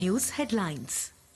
news headlines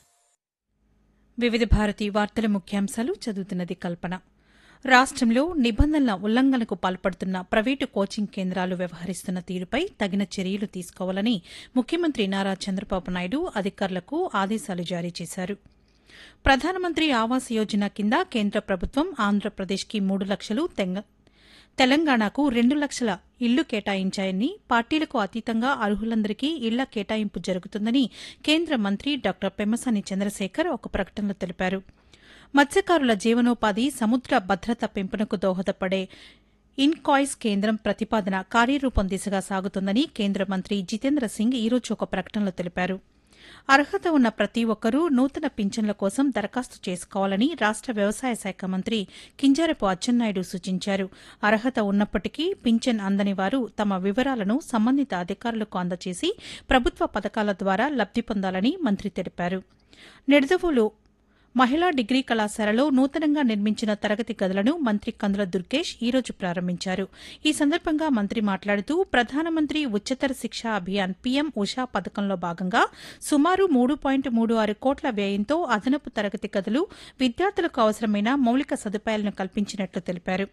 వివిధ భారతి వార్తల ముఖ్యాంశాలు చదువుతున్నది కల్పన రాష్ట్రంలో నిబంధనల ఉల్లంఘనకు పాల్పడుతున్న ప్రైవేటు కోచింగ్ కేంద్రాలు వ్యవహరిస్తున్న తీరుపై తగిన చర్యలు తీసుకోవాలని ముఖ్యమంత్రి నారా చంద్రబాబు నాయుడు అధికారులకు ఆదేశాలు జారీ చేశారు ప్రధానమంత్రి ఆవాస్ యోజన కింద కేంద్ర ప్రభుత్వం ఆంధ్రప్రదేశ్కి మూడు లక్షలు తెంగ- తెలంగాణకు రెండు లక్షల ఇళ్లు కేటాయించాయని పార్టీలకు అతీతంగా అర్హులందరికీ ఇళ్ల కేటాయింపు జరుగుతుందని కేంద్ర మంత్రి డాక్టర్ పెమ్మసాని చంద్రశేఖర్ ఒక ప్రకటనలో తెలిపారు మత్స్యకారుల జీవనోపాధి సముద్ర భద్రత పెంపునకు దోహదపడే ఇన్కాయిస్ కేంద్రం ప్రతిపాదన కార్యరూపం దిశగా సాగుతుందని కేంద్ర మంత్రి జితేంద్ర సింగ్ ఈరోజు ఒక ప్రకటనలో తెలిపారు అర్హత ఉన్న ప్రతి ఒక్కరూ నూతన పింఛన్ల కోసం దరఖాస్తు చేసుకోవాలని రాష్ట వ్యవసాయ శాఖ మంత్రి కింజారపు అచ్చెన్నాయుడు సూచించారు అర్హత ఉన్నప్పటికీ పింఛన్ అందని వారు తమ వివరాలను సంబంధిత అధికారులకు అందజేసి ప్రభుత్వ పథకాల ద్వారా లబ్ది పొందాలని మంత్రి తెలిపారు నిడదవోలు మహిళా డిగ్రీ కళాశాలలో నూతనంగా నిర్మించిన తరగతి గదులను మంత్రి కందుల దుర్గేష్ ఈ రోజు ప్రారంభించారు ఈ సందర్భంగా మంత్రి మాట్లాడుతూ ప్రధానమంత్రి ఉच्चతర శిక్షా అభియాన్ పీఎం ఉషా పథకంలో భాగంగా సుమారు మూడు పాయింట్ మూడు ఆరు కోట్ల వ్యయంతో అదనపు తరగతి గదులు విద్యార్థులకు అవసరమైన మౌలిక సదుపాయాలను కల్పించినట్లు తెలిపారు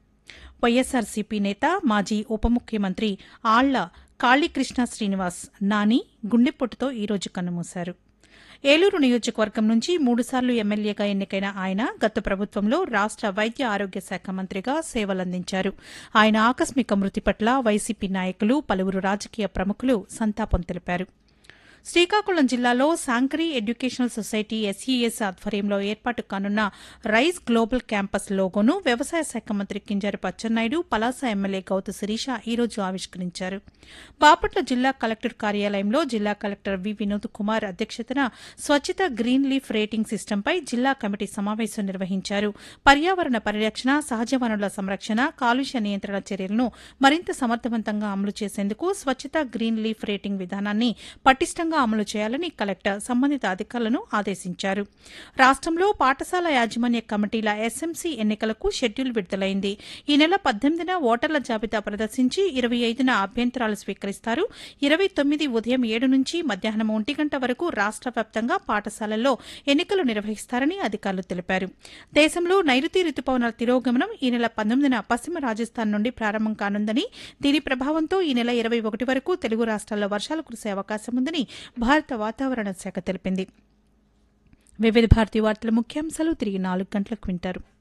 వైఎస్సార్సీపీ నేత మాజీ ఉప ముఖ్యమంత్రి ఆళ్ల కాళీకృష్ణ శ్రీనివాస్ నాని గుండెపోటుతో ఈరోజు కన్నుమూశారు ఏలూరు నియోజకవర్గం నుంచి మూడుసార్లు ఎమ్మెల్యేగా ఎన్నికైన ఆయన గత ప్రభుత్వంలో రాష్ట వైద్య ఆరోగ్య శాఖ మంత్రిగా సేవలందించారు ఆయన ఆకస్మిక మృతి పట్ల వైసీపీ నాయకులు పలువురు రాజకీయ ప్రముఖులు సంతాపం తెలిపారు శ్రీకాకుళం జిల్లాలో శాంకరీ ఎడ్యుకేషనల్ సొసైటీ ఎస్ఈఎస్ ఆధ్వర్యంలో ఏర్పాటు కానున్న రైస్ గ్లోబల్ క్యాంపస్ లోగోను వ్యవసాయ శాఖ మంత్రి కింజారపు అచ్చెన్నాయుడు పలాస ఎమ్మెల్యే గౌతు శిరీష ఈ రోజు ఆవిష్కరించారు బాపట్ల జిల్లా కలెక్టర్ కార్యాలయంలో జిల్లా కలెక్టర్ వి వినోద్ కుమార్ అధ్యక్షతన స్వచ్ఛత గ్రీన్ లీఫ్ రేటింగ్ సిస్టంపై జిల్లా కమిటీ సమావేశం నిర్వహించారు పర్యావరణ పరిరక్షణ సహజ వనరుల సంరక్షణ కాలుష్య నియంత్రణ చర్యలను మరింత సమర్థవంతంగా అమలు చేసేందుకు స్వచ్ఛత గ్రీన్ లీఫ్ రేటింగ్ విధానాన్ని పటిష్టంగా అమలు చేయాలని కలెక్టర్ సంబంధిత అధికారులను ఆదేశించారు రాష్ట్రంలో పాఠశాల యాజమాన్య కమిటీల ఎస్ఎంసీ ఎన్నికలకు షెడ్యూల్ విడుదలైంది ఈ నెల పద్దెనిమిదిన ఓటర్ల జాబితా ప్రదర్శించి ఇరవై ఐదున అభ్యంతరాలు స్వీకరిస్తారు ఇరవై తొమ్మిది ఉదయం ఏడు నుంచి మధ్యాహ్నం ఒంటి గంట వరకు రాష్ట్ర వ్యాప్తంగా పాఠశాలల్లో ఎన్నికలు నిర్వహిస్తారని అధికారులు తెలిపారు దేశంలో నైరుతి రుతుపవనాల తిరోగమనం ఈ నెల పంతొమ్మిదిన పశ్చిమ రాజస్థాన్ నుండి ప్రారంభం కానుందని దీని ప్రభావంతో ఈ నెల ఇరవై ఒకటి వరకు తెలుగు రాష్ట్రాల్లో వర్షాలు కురిసే అవకాశం ఉందని భారత వాతావరణ శాఖ తెలిపింది వివిధ భారతి వార్తల ముఖ్యాంశాలు తిరిగి నాలుగు గంటలకు వింటారు